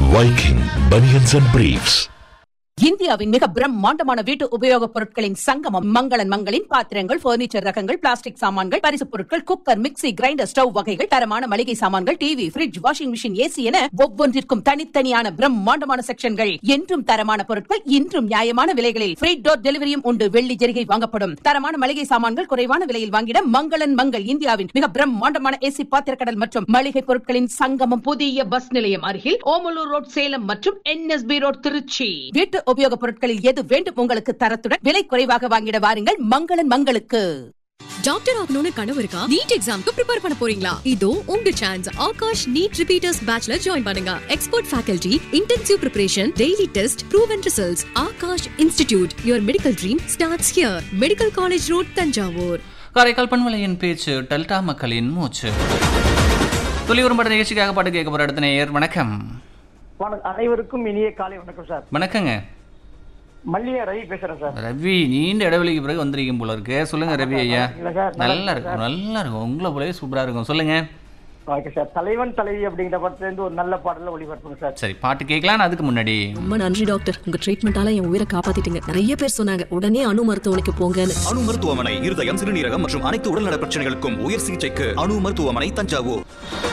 Viking Bunions and Briefs. இந்தியாவின் மிக பிரம்மாண்டமான வீட்டு உபயோகப் பொருட்களின் சங்கமம் மங்களன் மங்களின் பாத்திரங்கள் பர்னிச்சர் ரகங்கள் பிளாஸ்டிக் சாமான்கள் பரிசுப் பொருட்கள் குக்கர் மிக்ஸி கிரைண்டர் ஸ்டவ் வகைகள் தரமான மளிகை சாமான்கள் TV fridge washing machine AC என ஒவ்வொன்றிற்கும் தனித்தனியான பிரம்மாண்டமான செக்ஷன்கள் என்றும் தரமான பொருட்கள் இன்றும் நியாயமான விலைகளில் ஃப்ரீ டோர் டெலிவரியும் உண்டு வெள்ளி ஜெரிகை வாங்கப்படும் தரமான மளிகை சாமான்கள் குறைவான விலையில் வாங்கிட மங்களன் மங்கள் இந்தியாவின் மிக பிரம்மாண்டமான ஏசி பாத்திரக்கடல் மற்றும் மளிகை பொருட்களின் சங்கமம் புதிய பஸ் நிலையம் அருகில் ஓமலூர் ரோட் சேலம் மற்றும் என்எஸ்பி ரோட் திருச்சி வீட்டு உபயோகப் பொருட்களில் எது வேண்டும் உங்களுக்கு தரத்துடன் விலை குறைவாக வாங்கிட வாருங்கள் மங்களன் மங்களுக்கு டாக்டர் ஆகணும்னு கனவு இருக்கா நீட் எக்ஸாம்க்கு ப்ரிப்பேர் பண்ண போறீங்களா இதோ உங்க சான்ஸ் ஆகாஷ் நீட் ரிப்பீட்டர்ஸ் பேட்ச்ல ஜாயின் பண்ணுங்க expert faculty intensive preparation daily test proven results Aakash institute your medical dream starts here medical college road Thanjavur Karaikal பண்பலையின் பேச்சு டெல்டா மக்களின் மூச்சு துளிவரும் பட நிகழ்ச்சிக்காக பாட்டு கேட்க போற அடுத்த நேயர் வணக்கம் வணக்கம் அனைவருக்கும் இனிய காலை வணக்கம் சார் வணக்கங்க மல்லியா ரவி பேசுறேன் சார் ரவி நீண்ட இடைவெளிக்கு பிறகு வந்திருக்கீங்க போல இருக்கு சொல்லுங்க ரவி ஐயா இல்ல சார், நல்லா நல்லா இருக்கும் நல்லா இருக்கும் உங்களை போலவே சூப்பரா இருக்கும் சொல்லுங்க ஓகே சார் தலைவன் தலைவி அப்படிங்கிற படத்துல இருந்து ஒரு நல்ல பாடல ஒளிபரப்புங்க சார் சரி பாட்டு கேட்கலாம் அதுக்கு முன்னாடி ரொம்ப நன்றி டாக்டர் உங்க ட்ரீட்மெண்டால என் உயிரை காப்பாத்திட்டீங்க நிறைய பேர் சொன்னாங்க உடனே அணு மருத்துவமனைக்கு போங்கன்னு அணு மருத்துவமனை இருதயம் சிறுநீரகம் மற்றும் அனைத்து உடல்நல பிரச்சனைகளுக்கும் உயர் சிகிச்சைக்கு அணு மருத்துவமனை தஞ்சாவூர்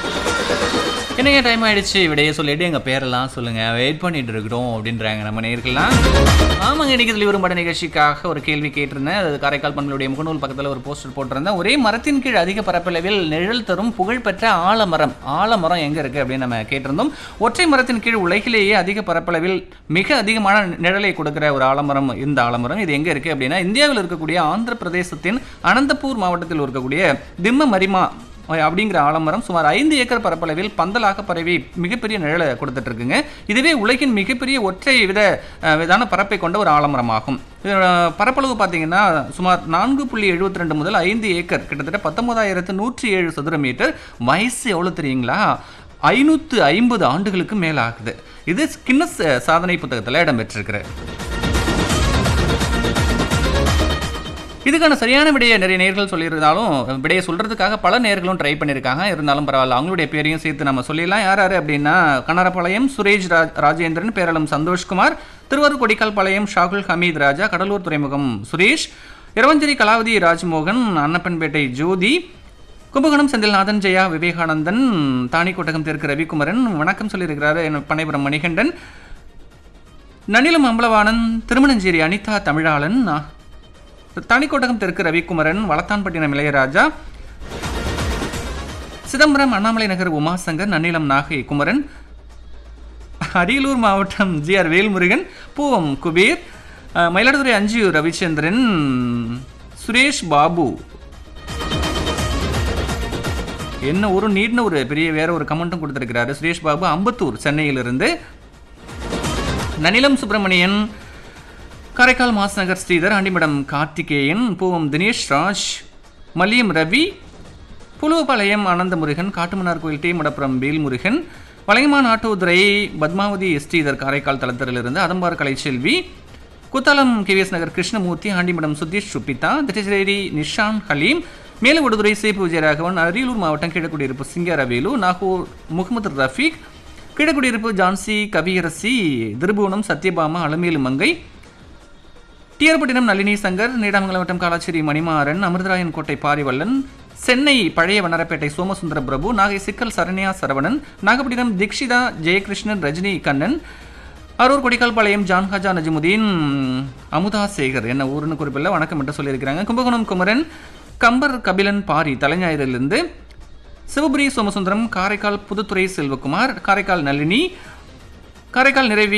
என்னங்க டைம் ஆயிடுச்சு விடைய சொல்லிட்டு எங்க பேரெல்லாம் சொல்லுங்க வெயிட் பண்ணிட்டு இருக்கிறோம் அப்படின்றாங்க நம்ம நேர்கள்லாம் ஆமாங்க இன்னைக்கு துளிவரும் பட நிகழ்ச்சிக்காக ஒரு கேள்வி கேட்டிருந்தேன் அது காரைக்கால் பண்புடைய முகநூல் பக்கத்தில் ஒரு போஸ்டர் போட்டிருந்தேன் ஒரே மரத்தின் கீழ் அதிக பரப்பளவில் நிழல் தரும் புகழ்பெற்ற ஆலமரம் ஆலமரம் எங்க இருக்கு அப்படின்னு நம்ம கேட்டிருந்தோம் ஒற்றை மரத்தின் கீழ் உலகிலேயே அதிக பரப்பளவில் மிக அதிகமான நிழலை கொடுக்கிற ஒரு ஆலமரம் இந்த ஆலமரம் இது எங்க இருக்கு அப்படின்னா இந்தியாவில் இருக்கக்கூடிய ஆந்திர பிரதேசத்தின் அனந்தபூர் மாவட்டத்தில் இருக்கக்கூடிய திம்ம மரிமா அப்படிங்கிற ஆலமரம் சுமார் ஐந்து ஏக்கர் பரப்பளவில் பந்தலாக பரவி மிகப்பெரிய நிழலை கொடுத்துட்டு இருக்குங்க இதுவே உலகின் மிகப்பெரிய ஒற்றை வித அஹ், விதான பரப்பை கொண்ட ஒரு ஆலமரமாகும் இதோட பரப்பளவு பார்த்தீங்கன்னா சுமார் நான்கு புள்ளி எழுபத்தி ரெண்டு முதல் ஐந்து ஏக்கர் கிட்டத்தட்ட பத்தொன்பதாயிரத்து நூற்றி ஏழு சதுர மீட்டர் வயசு எவ்வளோ தெரியுங்களா ஐநூற்று ஐம்பது ஆண்டுகளுக்கு மேலாகுது இது கின்னஸ் சாதனை புத்தகத்தில் இடம்பெற்றிருக்கு இதுக்கான சரியான விடையை நிறைய நேர்கள் சொல்லியிருந்தாலும் விடையை சொல்றதுக்காக பல நேர்களும் ட்ரை பண்ணியிருக்காங்க இருந்தாலும் பரவாயில்ல அவங்களுடைய பேரையும் சேர்த்து நம்ம சொல்லிடலாம் யார் யார் அப்படின்னா கனரபாளையம் சுரேஷ் ராஜ் ராஜேந்திரன் பேரளம் சந்தோஷ்குமார் திருவாரூர் கொடிக்கால் பாளையம் ஷாகுல் ஹமீத் ராஜா கடலூர் துறைமுகம் சுரேஷ் இரவஞ்சேரி கலாவதி ராஜ்மோகன் அன்னப்பன்பேட்டை ஜோதி கும்பகோணம் செந்தில்நாதன் ஜெயா விவேகானந்தன் தாணிக்கோட்டகம் தெற்கு ரவிக்குமரன் வணக்கம் சொல்லியிருக்கிறாரு என் பனைபுரம் மணிகண்டன் நனிலம் அம்பலவாணன் திருமணஞ்சேரி அனிதா தமிழாளன் தனிக்கோட்டகம் தெற்கு ரவிக்குமரன் வளத்தான்பட்டினம் இளையராஜா சிதம்பரம் அண்ணாமலை நகர் உமாசங்கர் நன்னிலம் நாகை குமரன் அரியலூர் மாவட்டம் ஜி ஆர் வேல்முருகன் பூவம் குபீர் அஹ், மயிலாடுதுறை அஞ்சியூர் ரவிச்சந்திரன் சுரேஷ் பாபு என்ன ஒரு நீட்னு ஒரு பெரிய வேற ஒரு கமெண்ட்டும் கொடுத்திருக்கிறாரு சுரேஷ் பாபு அம்பத்தூர் சென்னையிலிருந்து நனிலம் சுப்பிரமணியன் காரைக்கால் மாஸ்நகர் ஸ்ரீதர் ஆண்டிமடம் கார்த்திகேயன் பூவம் தினேஷ் ராஜ் மல்லியம் ரவி புலுவபாளையம் ஆனந்தமுருகன் காட்டுமன்னார் கோயில் டி மடப்புரம் வேல்முருகன் வளையமான் ஆட்டோதுரை பத்மாவதி ஸ்ரீதர் காரைக்கால் தளத்திலிருந்து அதம்பார் கலைச்செல்வி குத்தாலம் கேவிஎஸ் நகர் கிருஷ்ணமூர்த்தி ஆண்டிமடம் சுதீஷ் சுப்பிதா திட்டச்சேரி நிஷான் ஹலீம் மேலவடுதுறை சேப்பு விஜயராகவன் அரியலூர் மாவட்டம் கீழக்குடியிருப்பு சிங்காரவேலு நாகூர் முகமது ரஃபீக் கீழக்குடியிருப்பு ஜான்சி கவியரசி திருபுவனம் சத்யபாமா அலமேலு மங்கை டிஆர்பட்டினம் நளினி சங்கர் நீடாமங்கலம் வட்டம் காலாச்சேரி மணிமாறன் அமிர்தராயன் கோட்டை பாரிவல்லன் சென்னை பழைய வண்ணரப்பேட்டை சோமசுந்தர பிரபு நாகை சிக்கல் சரண்யா சரவணன் நாகப்பட்டினம் தீக்ஷிதா ஜெயகிருஷ்ணன் ரஜினி கண்ணன் அரூர் கொடிக்கால்பாளையம் ஜான்ஹாஜா நஜிமுதீன் அமுதா சேகர் என்ன ஊருன்னு குறிப்பில்லை வணக்கம் என்று சொல்லியிருக்கிறாங்க கும்பகோணம் குமரன் கம்பர் கபிலன் பாரி தலைஞாயிறிலிருந்து சிவபுரி சோமசுந்தரம் காரைக்கால் புதுத்துறை செல்வகுமார் காரைக்கால் நளினி காரைக்கால் நிறைவி